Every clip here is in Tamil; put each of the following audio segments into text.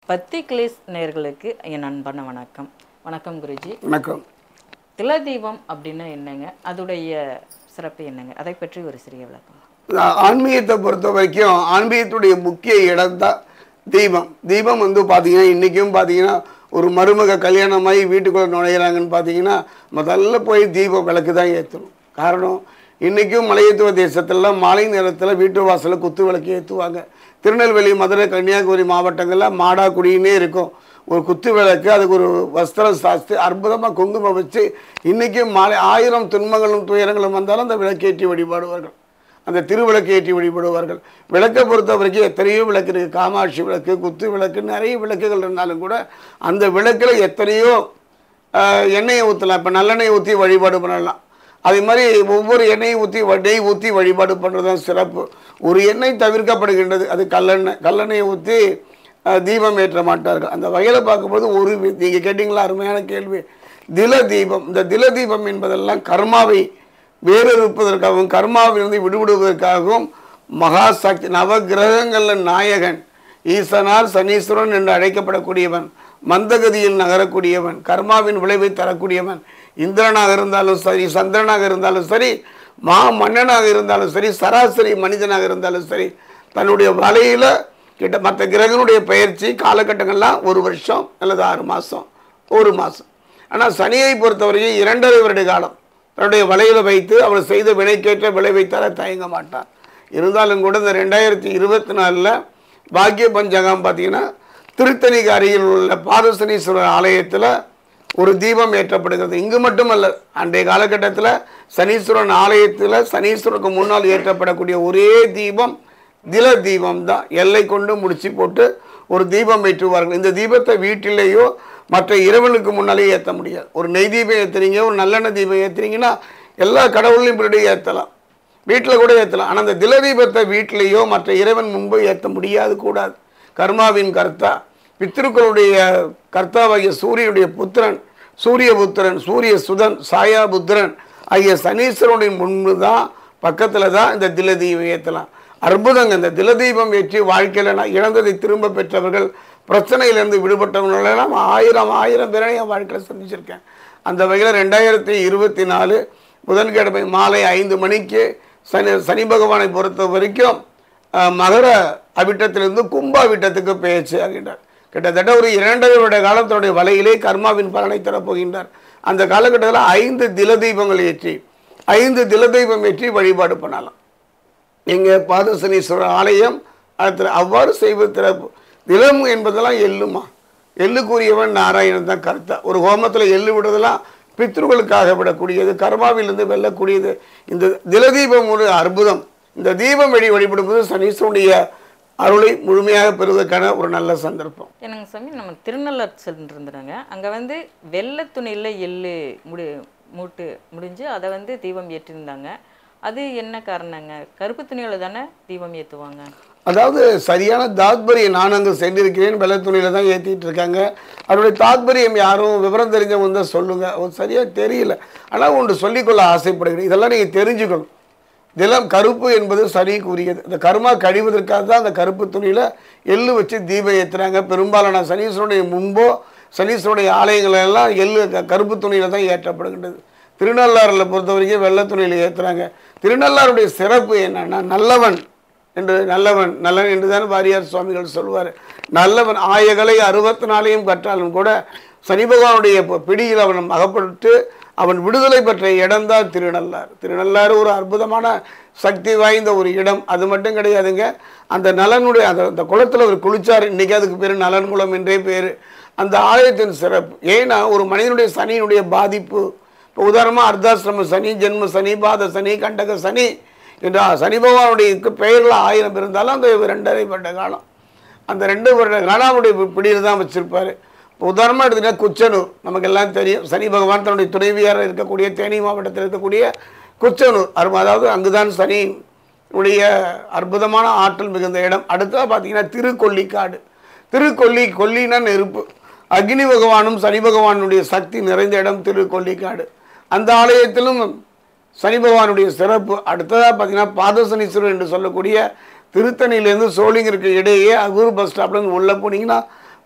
பத்தி கிளேஸ் நேர்களுக்கு என் அன்பான வணக்கம் வணக்கம் குருஜி வணக்கம் திலதீபம் அப்படின்னா என்னங்க அதோடைய சிறப்பு என்னங்க அதை பற்றி ஒரு சிறிய விளக்கம் ஆ- ஆன்மீகத்தை பொறுத்த வரைக்கும் ஆன்மீகத்துடைய முக்கிய இடம் தான் தீபம் தீபம் வந்து பார்த்தீங்கன்னா இன்றைக்கும் பார்த்தீங்கன்னா ஒரு மருமக கல்யாணமாகி வீட்டுக்குள்ளே நுழையிறாங்கன்னு பார்த்தீங்கன்னா முதல்ல போய் தீப விளக்கு தான் ஏற்றணும் காரணம் இன்றைக்கும் மலையத்துவ தேசத்துலலாம் மாலை நேரத்தில் வீட்டு வாசலில் குத்து விளக்கு ஏற்றுவாங்க திருநெல்வேலி மதுரை கன்னியாகுமரி மாவட்டங்களில் மாடாக்குடின்னே இருக்கும் ஒரு குத்து விளக்கு அதுக்கு ஒரு வஸ்திரம் சாஸ்து அற்புதமாக குங்குமம் வச்சு இன்றைக்கும் மாலை ஆயிரம் துன்பங்களும் துயரங்களும் வந்தாலும் அந்த விளக்கேற்றி வழிபாடுவார்கள் அந்த திருவிளக்கு ஏற்றி வழிபடுவார்கள் விளக்கை பொறுத்த வரைக்கும் எத்தனையோ விளக்கு இருக்குது காமாட்சி விளக்கு குத்து விளக்கு நிறைய விளக்குகள் இருந்தாலும் கூட அந்த விளக்கில் எத்தனையோ ஆஹ், எண்ணெயை ஊற்றலாம் இப்போ நல்லெண்ணெய் ஊற்றி வழிபாடு பண்ணலாம் அதே மாதிரி ஒவ்வொரு எண்ணெயை ஊற்றி நெய் ஊற்றி வழிபாடு பண்ணுறது தான் சிறப்பு ஒரு எண்ணெய் தவிர்க்கப்படுகின்றது அது கல்லெண்ணெய் கல்லெண்ணெயை ஊற்றி தீபம் ஏற்ற மாட்டார்கள் அந்த வகையில் பார்க்கும்போது ஒரு நீங்கள் கேட்டிங்களா அருமையான கேள்வி தில தீபம் இந்த தில தீபம் என்பதெல்லாம் கர்மாவை வேறு இருப்பதற்காகவும் கர்மாவிலிருந்து விடுபடுவதற்காகவும் மகா சக்தி நவகிரகங்களில் நாயகன் ஈசனால் சனீஸ்வரன் என்று அழைக்கப்படக்கூடியவன் மந்தகதியில் நகரக்கூடியவன் கர்மாவின் விளைவை தரக்கூடியவன் இந்திரனாக இருந்தாலும் சரி சந்திரனாக இருந்தாலும் சரி மா மன்னனாக இருந்தாலும் சரி சராசரி மனிதனாக இருந்தாலும் சரி தன்னுடைய வலையில் கிட்ட மற்ற கிரகனுடைய பயிற்சி காலகட்டங்கள்லாம் ஒரு வருஷம் அல்லது ஆறு மாதம் ஒரு மாதம் ஆனால் சனியை பொறுத்தவரைக்கும் இரண்டரை வருட காலம் தன்னுடைய வலையில் வைத்து அவர் செய்த வினைக்கேற்ற விளைவை தர தயங்க மாட்டார் இருந்தாலும் கூட இந்த ரெண்டாயிரத்தி இருபத்தி நாலில் பாக்கிய பஞ்சகம் பார்த்தீங்கன்னா திருத்தணிக்கு அருகில் உள்ள பாதசனீஸ்வரர் ஆலயத்தில் ஒரு தீபம் ஏற்றப்படுகிறது இங்கு மட்டுமல்ல அன்றைய காலகட்டத்தில் சனீஸ்வரன் ஆலயத்தில் சனீஸ்வரனுக்கு முன்னால் ஏற்றப்படக்கூடிய ஒரே தீபம் தில தீபம் தான் எல்லை கொண்டு முடிச்சு போட்டு ஒரு தீபம் ஏற்றுவார்கள் இந்த தீபத்தை வீட்டிலேயோ மற்ற இறைவனுக்கு முன்னாலே ஏற்ற முடியாது ஒரு நெய் தீபம் ஏற்றுறீங்க ஒரு நல்லெண்ணெய் தீபம் ஏற்றுறீங்கன்னா எல்லா கடவுளையும் இப்படி ஏற்றலாம் வீட்டில் கூட ஏற்றலாம் ஆனால் அந்த தில தீபத்தை வீட்டிலேயோ மற்ற இறைவன் முன்பு ஏற்ற முடியாது கூடாது கர்மாவின் கர்த்தா பித்திருக்களுடைய கர்த்தாவாகிய சூரியனுடைய புத்திரன் சூரிய புத்திரன் சூரிய சுதன் சாயா புத்திரன் ஆகிய சனீஸ்வரனுடைய முன்பு தான் பக்கத்தில் தான் இந்த தில தீபம் ஏற்றலாம் அற்புதங்க இந்த தில தீபம் ஏற்றி வாழ்க்கையில் நான் இழந்ததை திரும்ப பெற்றவர்கள் பிரச்சனையிலேருந்து விடுபட்டவங்களெல்லாம் ஆயிரம் ஆயிரம் பேரை என் வாழ்க்கையில் சந்திச்சிருக்கேன் அந்த வகையில் ரெண்டாயிரத்தி இருபத்தி நாலு புதன்கிழமை மாலை ஐந்து மணிக்கு சனி சனி பகவானை பொறுத்த வரைக்கும் அஹ், மகர அவிட்டத்திலிருந்து கும்ப அவிட்டத்துக்கு பெயர்ச்சி ஆகின்றார் கிட்டத்தட்ட ஒரு இரண்டரை வருட காலத்தினுடைய வலையிலே கர்மாவின் பலனை தரப்போகின்றார் அந்த காலகட்டத்தில் ஐந்து தில தீபங்கள் ஏற்றி ஐந்து தில தீபம் ஏற்றி வழிபாடு பண்ணலாம் இங்கே பாதசனீஸ்வரர் ஆலயம் அடுத்து அவ்வாறு செய்வது திறப்பு திலம் என்பதெல்லாம் எள்ளுமா எள்ளுக்குரியவன் நாராயணன் தான் கருத்தா ஒரு ஹோமத்தில் எள்ளு விடுறதெல்லாம் பித்ருக்களுக்காக விடக்கூடியது கர்மாவிலிருந்து வெல்லக்கூடியது இந்த திலதீபம் ஒரு அற்புதம் இந்த தீபம் வழி வழிபடும்போது சனீஸ்வரனுடைய அருளை முழுமையாக பெறுவதற்கான ஒரு நல்ல சந்தர்ப்பம் என்னங்க சாமி நம்ம திருநள்ளார் சென்றிருந்தாங்க அங்கே வந்து வெள்ளை துணியில் எள்ளு முடி மூட்டு முடிஞ்சு அதை வந்து தீபம் ஏற்றிருந்தாங்க அது என்ன காரணங்க கருப்பு துணியில் தானே தீபம் ஏற்றுவாங்க அதாவது சரியான தாத்பரியம் நான் அங்கே சென்றிருக்கிறேன் வெள்ளை துணியில் தான் ஏற்றிட்டு இருக்காங்க அதனுடைய தாத்பரியம் யாரும் விவரம் தெரிஞ்சவங்க தான் சொல்லுங்க அது சரியாக தெரியல ஆனால் ஒன்று சொல்லிக்கொள்ள ஆசைப்படுகிறேன் இதெல்லாம் நீங்கள் தெரிஞ்சுக்கணும் திலம் கருப்பு என்பது சனிக்குரியது இந்த கருமா கழிவதற்காக தான் அந்த கருப்பு துணியில் எள்ளு வச்சு தீபம் ஏற்றுறாங்க பெரும்பாலான சனீஸ்வரனுடைய முன்போ சனீஸ்வரனுடைய ஆலயங்கள் எல்லாம் எள்ளு க- கருப்பு துணியில் தான் ஏற்றப்படுகின்றது திருநள்ளாறில் பொறுத்த வரைக்கும் வெள்ளை துணியில் ஏற்றுறாங்க திருநள்ளாருடைய சிறப்பு என்னன்னா நல்லவன் என்று நல்லவன் நல்லவன் என்று தான் வாரியார் சுவாமிகள் சொல்வார் நல்லவன் ஆயகளை அறுபத்தி நாளையும் கற்றாலும் கூட சனி பகவானுடைய ப- பிடியில் அவன் அகப்பட்டு அவன் விடுதலை பெற்ற இடம்தான் திருநள்ளாறு திருநள்ளாறு ஒரு அற்புதமான சக்தி வாய்ந்த ஒரு இடம் அது மட்டும் கிடையாதுங்க அந்த நலனுடைய அந்த அந்த குளத்தில் ஒரு குளிச்சார் இன்றைக்கி அதுக்கு பேர் நலன் குளம் என்றே பேர் அந்த ஆலயத்தின் சிறப்பு ஏன்னா ஒரு மனிதனுடைய சனியினுடைய பாதிப்பு இப்போ உதாரணமாக அர்த்தாசிரம சனி ஜென்ம சனி பாத சனி கண்டக சனி என்ற சனி பகவானுடைய பெயர்கள் ஆயிரம் இருந்தாலும் அந்த ரெண்டரை வருட காலம் அந்த ரெண்டு வருட காலம் அவருடைய பிடியில் தான் வச்சிருப்பாரு இப்போ உதாரணமாக எடுத்துக்கிட்டா குச்சனூர் நமக்கு எல்லாம் தெரியும் சனி பகவான் தன்னுடைய துணைவியார் இருக்கக்கூடிய தேனி மாவட்டத்தில் இருக்கக்கூடிய குச்சனூர் அரும அதாவது அங்குதான் சனி உடைய அற்புதமான ஆற்றல் மிகுந்த இடம் அடுத்ததாக பார்த்தீங்கன்னா திருக்கொல்லிக்காடு திருக்கொல்லி கொல்லினா நெருப்பு அக்னி பகவானும் சனி பகவானுடைய சக்தி நிறைந்த இடம் திருக்கொல்லிக்காடு அந்த ஆலயத்திலும் சனி பகவானுடைய சிறப்பு அடுத்ததாக பார்த்தீங்கன்னா பாதசனீஸ்வரர் என்று சொல்லக்கூடிய திருத்தணியிலேருந்து சோழிங்கருக்கு இடையே அகூர் பஸ் ஸ்டாப்லேருந்து உள்ளே போனீங்கன்னா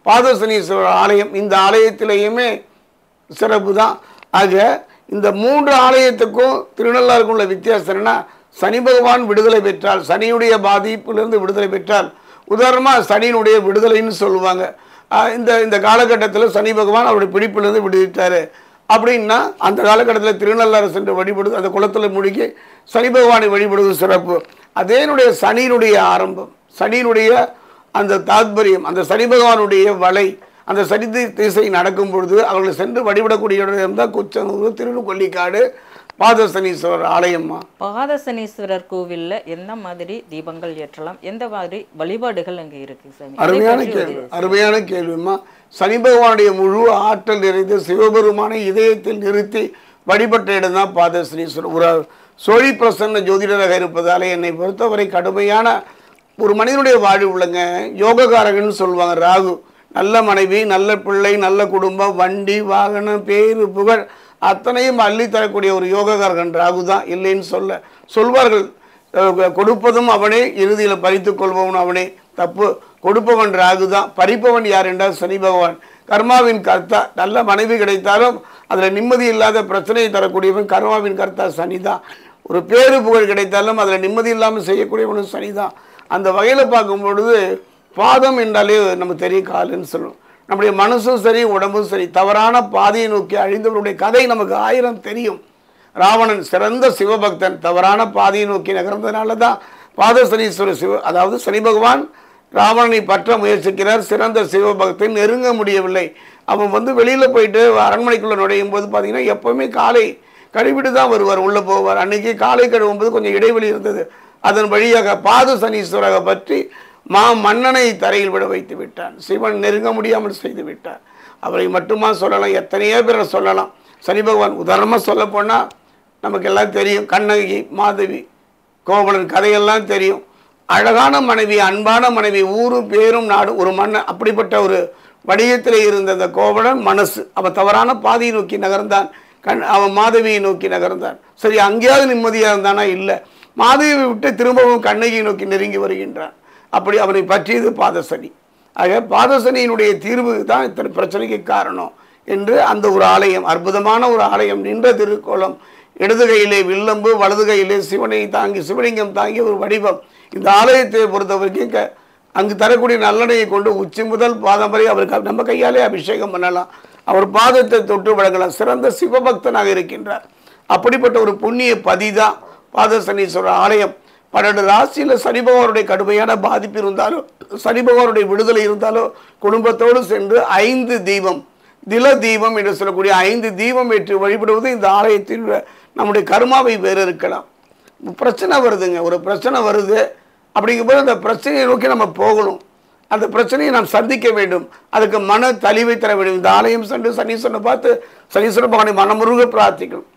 பாதசனீஸ்வரர் ஆலயம் இந்த ஆலயத்திலேயுமே சிறப்பு தான் ஆக இந்த மூன்று ஆலயத்துக்கும் திருநள்ளாருக்கும் உள்ள வித்தியாசம் என்னன்னா சனி பகவான் விடுதலை பெற்றால் சனியுடைய பாதிப்பிலிருந்து விடுதலை பெற்றால் உதாரணமாக சனியினுடைய விடுதலைன்னு சொல்லுவாங்க ஆஹ் இந்த இந்த காலகட்டத்தில் சனி பகவான் அவருடைய பிடிப்பிலிருந்து விடுவித்தார் அப்படின்னா அந்த காலகட்டத்தில் திருநள்ளாறு சென்று வழிபடுது அந்த குளத்தில் முழுகி சனி பகவானை வழிபடுவது சிறப்பு அதேனுடைய சனியினுடைய ஆரம்பம் சனியினுடைய அந்த தாத்பரியம் அந்த சனி பகவானுடைய வலை அந்த சனி தி- திசை நடக்கும் பொழுது அவர்களை சென்று வழிபடக்கூடிய இடம் தான் குச்சனூர் திருநுக்கொல்லிக்காடு பாதசனீஸ்வரர் ஆலயம்மா பாதசனீஸ்வரர் கோவில்ல எந்த மாதிரி தீபங்கள் ஏற்றலாம் எந்த மாதிரி வழிபாடுகள் அங்க இருக்கு சாமி அதை அருமையான பற்றி ஒரு- கேள்வி அருமையான கேள்விம்மா சனி பகவானுடைய முழு ஆற்றல் நிறைந்து சிவபெருமானை இதயத்தில் நிறுத்தி வழிபட்ட இடம் தான் பாதஸ்ரீஸ்வரர் ஒரு சோழி பிரசன்ன ஜோதிடராக இருப்பதால என்னை பொறுத்தவரை கடுமையான ஒரு மனிதனுடைய வாழ்வு உள்ளங்க யோககாரகன்னு சொல்லுவாங்க ராகு நல்ல மனைவி நல்ல பிள்ளை நல்ல குடும்பம் வண்டி வாகனம் பேரு புகழ் அத்தனையும் அள்ளி தரக்கூடிய ஒரு யோககாரகன் ராகு தான் இல்லைன்னு சொல்ல சொல்வார்கள் அஹ் கொடுப்பதும் அவனே இறுதியில் பறித்துக் கொள்பவன் அவனே தப்பு கொடுப்பவன் ராகு தான் பறிப்பவன் யார் என்றால் சனி பகவான் கர்மாவின் கர்த்தா நல்ல மனைவி கிடைத்தாலும் அதில் நிம்மதி இல்லாத பிரச்சனையை தரக்கூடியவன் கர்மாவின் கர்த்தா சனி தான் ஒரு பேரு புகழ் கிடைத்தாலும் அதில் நிம்மதி இல்லாமல் செய்யக்கூடியவனும் சனி தான் அந்த வகையில் பார்க்கும் பொழுது பாதம் என்றாலே நமக்கு தெரியும் காலுன்னு சொல்லுவோம் நம்முடைய மனசும் சரி உடம்பும் சரி தவறான பாதையை நோக்கி அழிந்தவருடைய கதை நமக்கு ஆயிரம் தெரியும் ராவணன் சிறந்த சிவபக்தன் தவறான பாதையை நோக்கி நகர்ந்ததுனால தான் பாதசனீஸ்வரர் சிவ அதாவது சனி பகவான் ராவணனை பற்ற முயற்சிக்கிறார் சிறந்த சிவபக்தன் நெருங்க முடியவில்லை அவன் வந்து வெளியில் போயிட்டு அரண்மனைக்குள்ளே நுழையும் போது பார்த்தீங்கன்னா எப்போவுமே காலை கழுவிட்டு தான் வருவார் உள்ளே போவார் அன்னைக்கு காலை கழுவும் போது கொஞ்சம் இடைவெளி இருந்தது அதன் வழியாக பாத சனீஸ்வரரை பற்றி மா மன்னனை தரையில் விட வைத்து விட்டான் சிவன் நெருங்க முடியாமல் செய்து விட்டார் அவரை மட்டுமா சொல்லலாம் எத்தனையோ பேரை சொல்லலாம் சனி பகவான் உதாரணமாக சொல்ல போனால் நமக்கு எல்லாம் தெரியும் கண்ணகி மாதவி கோவலன் கதையெல்லாம் தெரியும் அழகான மனைவி அன்பான மனைவி ஊரும் பேரும் நாடு ஒரு மன்னன் அப்படிப்பட்ட ஒரு வடிவத்தில் இருந்த அந்த கோவலன் மனசு அவன் தவறான பாதையை நோக்கி நகர்ந்தான் கண் அவன் மாதவியை நோக்கி நகர்ந்தான் சரி அங்கேயாவது நிம்மதியாக இருந்தானா இல்லை மாதவியை விட்டு திரும்பவும் கண்ணகியை நோக்கி நெருங்கி வருகின்றான் அப்படி அவனை பற்றியது பாதசனி ஆக பாதசனியினுடைய தீர்வு தான் இத்தனை பிரச்சனைக்கு காரணம் என்று அந்த ஒரு ஆலயம் அற்புதமான ஒரு ஆலயம் நின்ற திருக்கோலம் இடது கையிலே வில்லம்பு வலது கையிலே சிவனை தாங்கி சிவலிங்கம் தாங்கிய ஒரு வடிவம் இந்த ஆலயத்தை பொறுத்த வரைக்கும் க- அங்கு தரக்கூடிய நல்லெண்ணெயை கொண்டு உச்சி முதல் பாதம் வரை அவருக்கு நம்ம கையாலே அபிஷேகம் பண்ணலாம் அவர் பாதத்தை தொட்டு வழங்கலாம் சிறந்த சிவபக்தனாக இருக்கின்றார் அப்படிப்பட்ட ஒரு புண்ணிய பதிதான் பாதசனீஸ்வரர் ஆலயம் பன்னெண்டு ராசியில் சனி பகவானுடைய கடுமையான பாதிப்பு இருந்தாலோ சனி பகவானுடைய விடுதலை இருந்தாலோ குடும்பத்தோடு சென்று ஐந்து தீபம் தில தீபம் என்று சொல்லக்கூடிய ஐந்து தீபம் ஏற்றி வழிபடுவது இந்த ஆலயத்தில் உள்ள நம்முடைய கர்மாவை வேறு இருக்கலாம் பிரச்சனை வருதுங்க ஒரு பிரச்சனை வருது அப்படிங்கும்போது அந்த பிரச்சனையை நோக்கி நம்ம போகணும் அந்த பிரச்சனையை நாம் சந்திக்க வேண்டும் அதுக்கு மன தெளிவை தர வேண்டும் இந்த ஆலயம் சென்று சனீஸ்வரனை பார்த்து சனீஸ்வரன் பகவானை மனமுருக பிரார்த்திக்கணும்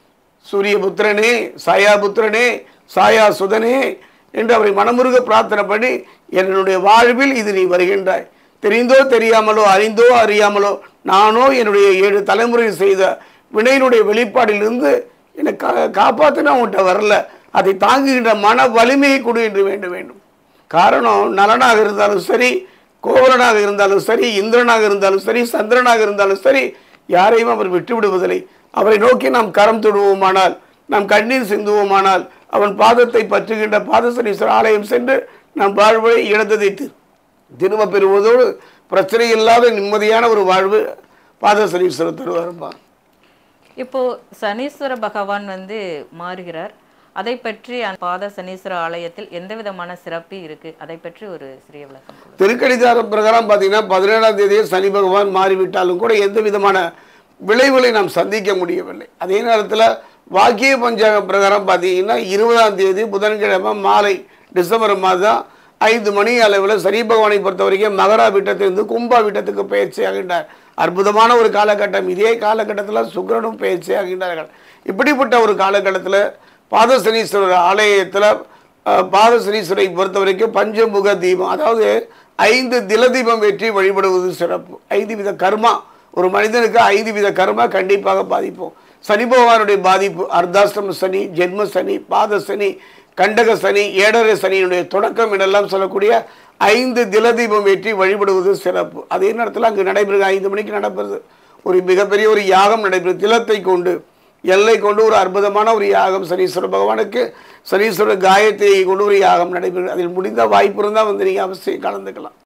சூரிய புத்திரனே சாயா புத்திரனே சாயா சுதனே என்று அவரை மனமுருக பிரார்த்தனை பண்ணி என்னுடைய வாழ்வில் இது நீ வருகின்றாய் தெரிந்தோ தெரியாமலோ அறிந்தோ அறியாமலோ நானோ என்னுடைய ஏழு தலைமுறை செய்த வினையினுடைய வெளிப்பாடிலிருந்து என்னை கா காப்பாற்றினா உன்கிட்ட வரல அதை தாங்குகின்ற மன வலிமையை கொடு என்று வேண்ட வேண்டும் காரணம் நலனாக இருந்தாலும் சரி கோவலனாக இருந்தாலும் சரி இந்திரனாக இருந்தாலும் சரி சந்திரனாக இருந்தாலும் சரி யாரையும் அவர் விட்டு விடுவதில்லை அவரை நோக்கி நாம் கரம் தொடுவோமானால் நாம் கண்ணீர் சிந்துவோமானால் அவன் பாதத்தை பற்றுகின்ற பாதசனீஸ்வரர் ஆலயம் சென்று நம் வாழ்வை இழந்ததை தி- திரும்ப பெறுவதோடு பிரச்சனை இல்லாத நிம்மதியான ஒரு வாழ்வு பாதசனீஸ்வரர் தருவாருப்பா இப்போ சனீஸ்வர பகவான் வந்து மாறுகிறார் அதை பற்றி அந்த பாத சனீஸ்வர ஆலயத்தில் எந்த விதமான சிறப்பு இருக்கு அதை பற்றி ஒரு சிறிய விளக்கம் கொடுங்க. திருக்கடிதார பிரகாரம் பார்த்தீங்கன்னா பதினேழாம் தேதியே சனி பகவான் மாறிவிட்டாலும் கூட எந்த விதமான விளைவுகளை நாம் சந்திக்க முடியவில்லை அதே நேரத்தில் வாக்கிய பஞ்சாங்க பிரகாரம் பார்த்தீங்கன்னா இருபதாம் தேதி புதன்கிழமை மாலை டிசம்பர் மாதம் ஐந்து மணி அளவில் சனி பகவானை பொறுத்த வரைக்கும் மகரா வீட்டத்திலிருந்து கும்பா வீட்டத்துக்கு பயிற்சி ஆகின்றார் அற்புதமான ஒரு காலகட்டம் இதே காலகட்டத்தில் சுக்கிரனும் பயிற்சி ஆகின்றார்கள் இப்படிப்பட்ட ஒரு காலகட்டத்தில் பாதசனீஸ்வரர் ஆலயத்தில் அஹ், பாதசனீஸ்வரை பொறுத்த வரைக்கும் பஞ்சமுக தீபம் அதாவது ஐந்து தில தீபம் வெற்றி வழிபடுவது சிறப்பு ஐந்து வித கர்மா ஒரு மனிதனுக்கு ஐந்து வித கர்மா கண்டிப்பாக பாதிப்போம் சனி பகவானுடைய பாதிப்பு அர்த்தாஷ்டம சனி ஜென்ம சனி பாத சனி கண்டக சனி ஏழரை சனியினுடைய தொடக்கம் என்றெல்லாம் சொல்லக்கூடிய ஐந்து தில தீபம் ஏற்றி வழிபடுவது சிறப்பு அதே நேரத்தில் அங்கு நடைபெறுது ஐந்து மணிக்கு நடைபெறுது ஒரு மிகப்பெரிய ஒரு யாகம் நடைபெறுது திலத்தை கொண்டு எல்லை கொண்டு ஒரு அற்புதமான ஒரு யாகம் சனீஸ்வர பகவானுக்கு சனீஸ்வர காயத்ரியை கொண்டு ஒரு யாகம் நடைபெறும் அதில் முடிந்த வாய்ப்பு இருந்தால் வந்து நீங்கள் அவசியம் கலந்துக்கலாம்